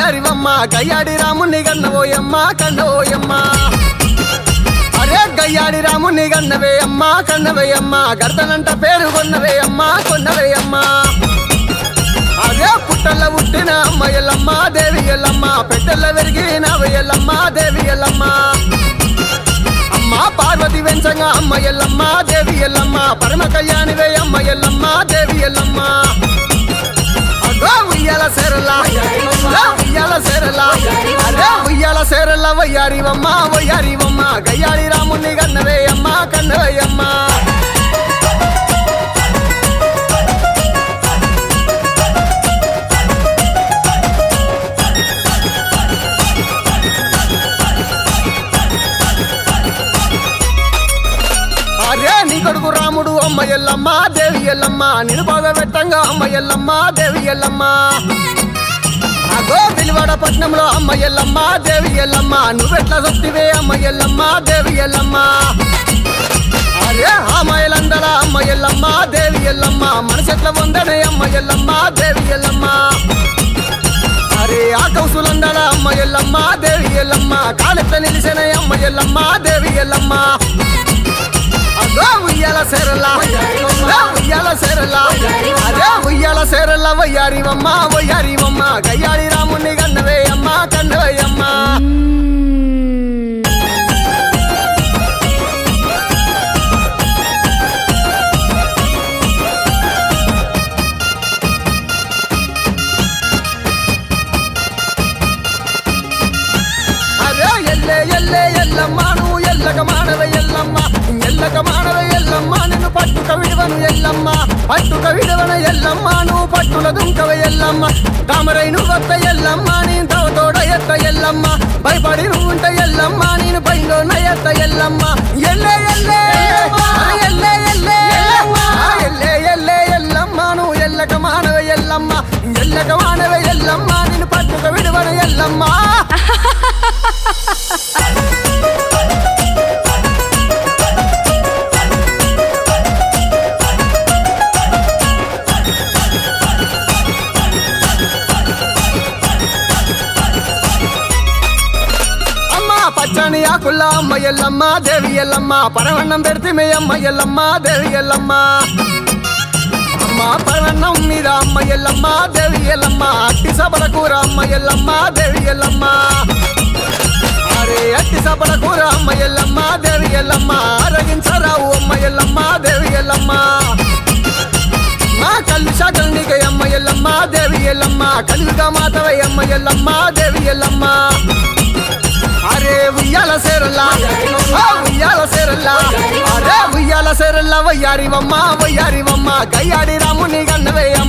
వయ్యారివమ్మ గయ్యాడి రాముని గన్నవోయమ్మ కన్నవోయమ్మ అరే గయ్యాడి రాముని గన్నవే అమ్మ కన్నవే అమ్మ గర్దనంట పేరు కొన్నవే అమ్మ కొన్నవే అమ్మ అదే పుట్టల పుట్టిన అమ్మ ఎల్లమ్మ దేవి ఎల్లమ్మ పెట్టెల్ల పెరిగిన ఎల్లమ్మ దేవి ఎల్లమ్మ అమ్మ పార్వతి వెంచంగా అమ్మ ఎల్లమ్మ దేవి ఎల్లమ్మ పరమ కళ్యాణివే అమ్మ ఎల్లమ్మ దేవి ఎల్లమ్మ అగో ఉయ్యాల సేరలా ఉయ్యాల సేరలా అరే ఉయ్యాల సేరల్ల వయ్యారివమ్మ వయ్యారివమ్మ గయ్యాడి రాముని కన్నవే అమ్మ కన్నవే అమ్మ అరే నీ కొడుకు రాముడు అమ్మ ఎల్లమ్మ దేవి ఎల్లమ్మ నిన్ను బాగా పెట్టంగా అమ్మ ఎల్లమ్మ దేవి ఎల్లమ్మ అగో విలువడ పట్నంలో అమ్మ ఎల్లమ్మ దేవి ఎల్లమ్మ నువ్వెట్లా సొత్తివే అమ్మ ఎల్లమ్మ దేవి ఎల్లమ్మ అరే అమ్మాయిలందల అమ్మ ఎల్లమ్మ దేవి ఎల్లమ్మ మనసెట్ల వందనే అమ్మ ఎల్లమ్మ దేవి ఎల్లమ్మ అరే ఆ కౌసులందల అమ్మ ఎల్లమ్మ దేవి ఎల్లమ్మ కాలెత్త నిలిసిన అమ్మ ఎల్లమ్మ దేవి ఎల్లమ్మ అదో ఉయ్యాల సేరలా అదో ఉయ్యాల సేరలా అదే ఉయ్యాల సేరల్ల వయ్యారివమ్మ వయ్యారివమ్మ గయ్యాడి రాముని కన్నవే అమ్మ కన్నవే అమ్మ అరే ఎల్లే ఎల్లే ఎల్లమ్మ నువ్వు ఎల్లక మానవ ఎల్లమ్మ ఎల్లక మానవ ఎల్లమ్మ నిన్ను పట్టుక విడవను ఎల్లమ్మ పట్టుక విడవన ఎల్లమ్మ నువ్వు పట్టుల దుంకవ ఎల్లమ్మ తామరై నువ్వు వత్త ఎల్లమ్మ నేను తోడ ఎత్త ఎల్లమ్మ భయపడి నువ్వు ఉంట ఎల్లమ్మ నేను పైలో ఎత్త ఎల్లమ్మ ఎల్లే ఎల్లే ఆ ఎల్లే ఎల్లే ఆ ఎల్లే ఎల్లే ఎల్లమ్మ నువ్వు ఎల్లక మానవ ఎల్లమ్మ ఎల్లక మానవ ఎల్లమ్మ నిన్ను పట్టుక విడవన ఎల్లమ్మ అమ్మ పచ్చని ఆకుల్ల అమ్మ ఎల్లమ్మ దేవి ఎల్లమ్మ పరవన్నం పెడితే మీ అమ్మ ఎల్లమ్మ దేవి ఎల్లమ్మ అమ్మ పరవన్నం మీద అమ్మ ఎల్లమ్మ దేవి ఎల్లమ్మ అట్టి సబల కూర అమ్మ ఎల్లమ్మ దేవి ఎల్లమ్మ అరే అట్టి సబల కూర అమ్మ ఎల్లమ్మ దేవి ఎల్లమ్మ అరగించరావు అమ్మ ఎల్లమ్మ దేవి ఎల్లమ్మ మా కళ్ళు శాఖలు నీకే అమ్మ ఎల్లమ్మ దేవి ఎల్లమ్మ కలివిగా మాతవై అమ్మ ఎల్లమ్మ దేవి ఎల్లమ్మ అరే ఉయ్యాల సేరల్లా ఆ ఉయ్యాల సేరల్లా అరే ఉయ్యాల సేరల్లా వయ్యారివమ్మ వయ్యారివమ్మ గయ్యాడి రాముని గన్నవే